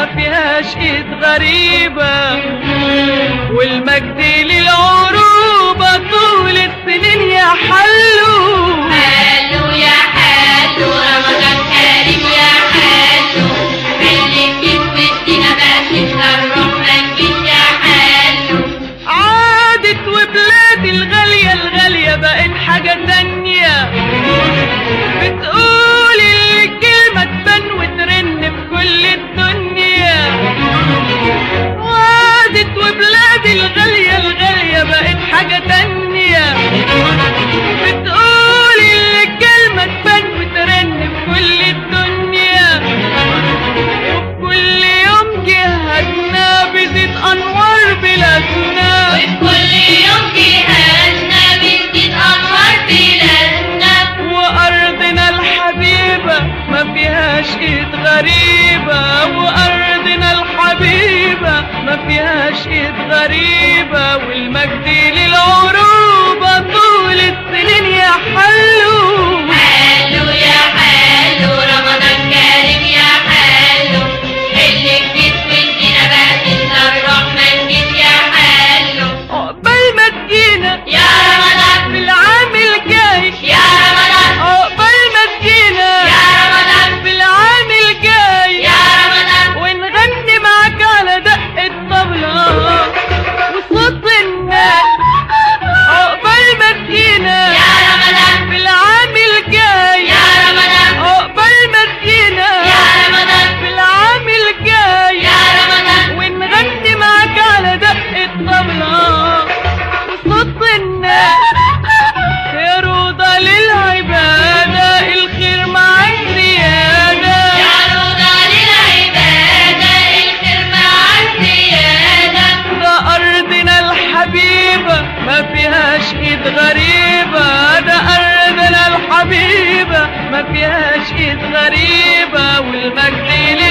فيهاش ايد غريبة والمجد للعروبة طول السنين يا حلو حلو يا حلو رمضان كريم يا حلو خليك تودينا بقى الروح ما تجيش يا حلو عادت وبلادي الغالية الغالية بقت حاجة تانية بتقول الكلمة تبان وترن في كل الدنيا عادت وبلادي الغالية الغالية بقت حاجة تانية بتقول الكلمة تبان وترن في كل الدنيا وكل يوم جهتنا بزيد أنوار بلادنا وكل يوم جهازنا بتزيد أنوار بلادنا وأرضنا الحبيبة ما فيهاش إيد غريبة وأرضنا الحبيبة ما فيهاش إيد غريبة والمجد للعروبة طول السنين يا حلو حلو يا حلو رمضان كريم يا حلو اللي بتودينا بقى الروح ما تجيش يا حلو عقبال ما تجينا يا رمضان في العام الجاي يا رمضان عقبال ما تجينا يا رمضان في العام الجاي يا رمضان ونغني معاك على دق الطبلة وصوت الناس عقبال ما تجينا يا رمضان في العام الجاي يا رمضان عقبال ما تجينا يا رمضان في العام الجاي يا رمضان ونغني معاك على دق الطبلة وصوت الناس يا روضة للعبادة الخير مع الزيادة يا رضا للعبادة الخير مع الزيادة ده أرضنا الحبيبة ما فيهاش إيد غريبة ده أرضنا الحبيبة ما فيهاش إيد غريبة والمجد